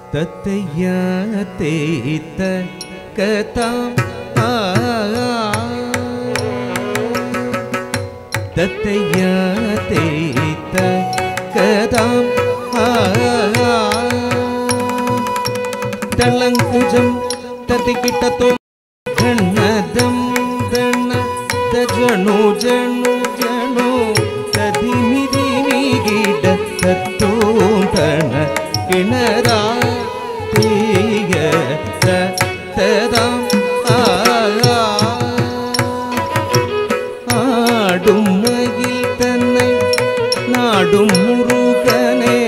தத்தையா தேத்த கதாம் ஆ தத்தையா தேத்த கதாம் ஆ தளங்குஜம் தத்திக்கிட்டத்தோ ಧಣ್ಣದಂ ದಣ್ಣ ತಜಣು ಜಣು ಜಣು ತದಿಮಿರಿ ನೀಗಿಡ ತತ್ತೋಂತಣ ಕಿಣರ ತೀಯ ததம் ஆடும் மகிழ் தன்னை நாடும் முருகனே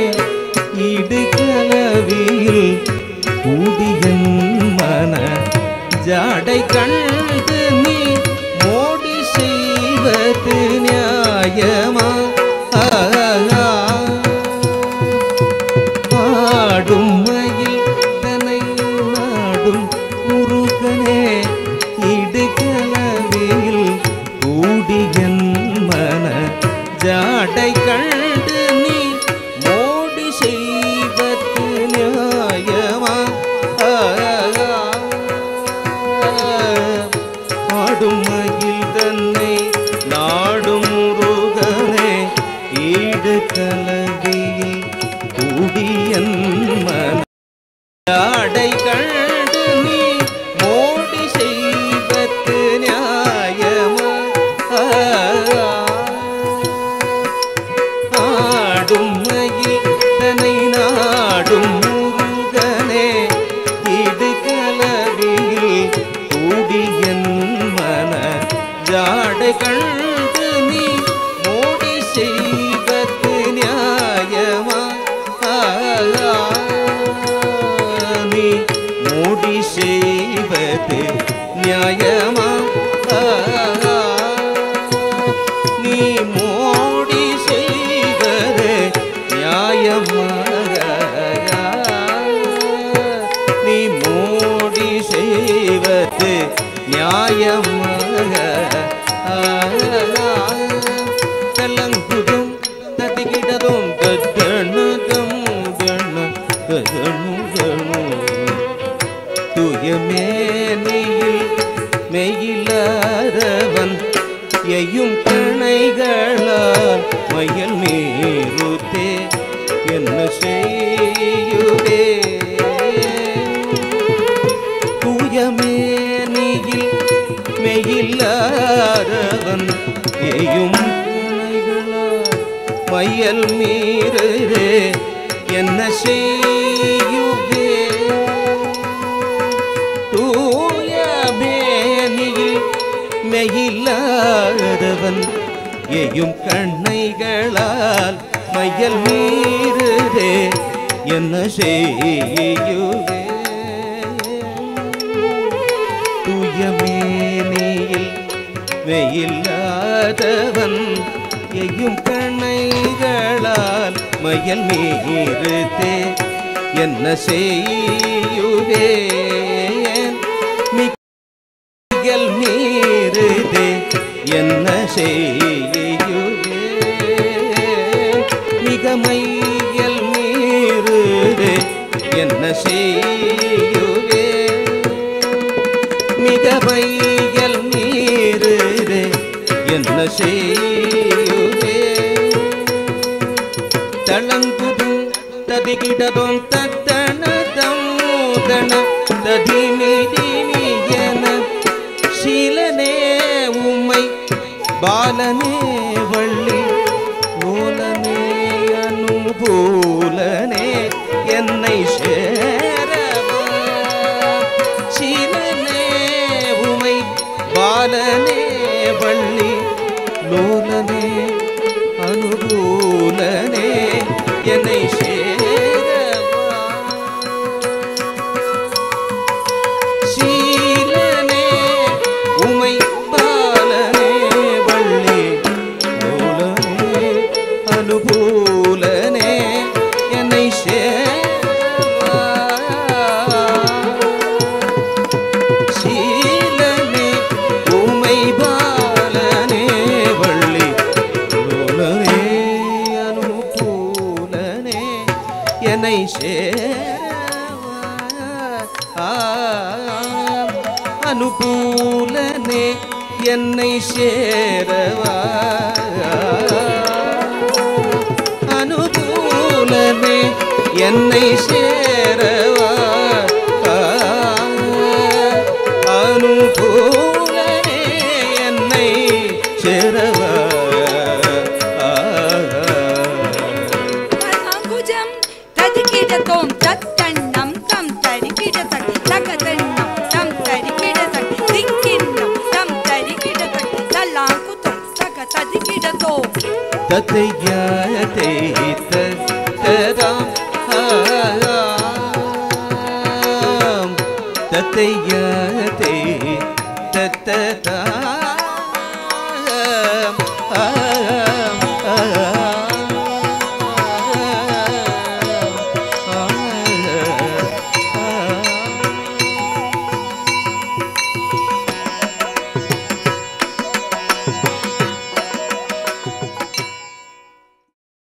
இடுகலவியில் கூடியன் மன ஜாடை கண்டு நீ மோடி செய்வது நியாயமா ஆ, ஆ. ஆடும் மயில் தனை நாடும் முருகனே இடுகலவில் கூடியன் மன ஜாடை கண்டு நீ மோடி செய்வது நியாயமா ஆ, ஆடும் மயில் தன்னை நாடும் முருகனே ஈடு கலவியில் கூடியன் மன ஆடை கண்டு நீ மோடி செய்வது நியாயமா ஆடும் மயில் தனை நாடும் முருகனே இது கலவியில் கூடியன் மன ஜாடை கண்டு நீ மோடி செய்வது நியாயமா நீ மோடி செய்வது நியாயமா நீ மோடி செய்வது நியாயமாக நீ மோடி செய்வது நியாயமாக தெல்லங்குதும் தத்திக்கிட்டதும் தத்தணுதும் தண்ணு ததனு தூயமேனியில் மெய்யில்லாதவன் எய்யும் கணைகளால் மயல் மீறுத்தே என்ன செய்யுதே தூயமேனியில் மெய்யில்லாதவன் எய்யும் கணைகளால் மயல் மீறுதே என்ன செய்யுதே தூய மேனியில் மெயில்லாதவன் எயும் கண்ணைகளால் மையல் மீறுதே என்ன செய்யுவே தூய மேனியில் வெயில்லாதவன் எயும் கண்ணைகளால் மயல் மீறுதே என்ன செய்யுவேன் மிகல் மீறுதே என்ன செய்யுவே மிக மையல் மீறுதே என்ன செய்யுவே மிக மையல் மீறுதே என்ன செய்யுவே தளங்குதும் ததிகிடதும் தத்தனதம் தன ததிமிதினியன சீலனே உம்மை பாலனே வள்ளி மூலனே அனுபூலனே என்னை சேரவா சீலனே உமை பாலனே வள்ளி லோலனே அனுகூலனே என்னை சேரவா சீலனே உமை பாலனே வள்ளி லோலனே அனுகூலனே என்னை சேரவா சீலனே உமை பாலனே வள்ளி லோலனே அனுகூலனே என்னை சேரவா அனுகூலமே என்னை சேரவா அனுகூலமே என்னை சேரவா அங்குஜம் ததுக்கிடத்தோம் தத்தண்ணம் தம் தரிக்கிட தட்டி தகதண்ணம் தம் தரிக்கிட தட்டி திங்கிண்ணம் தம் தரிக்கிட தட்டி தல்லாங்குத்தம் தக ததுக்கிடத்தோம் தத்தையாதே ததாம் தத்தையாதே தத்ததா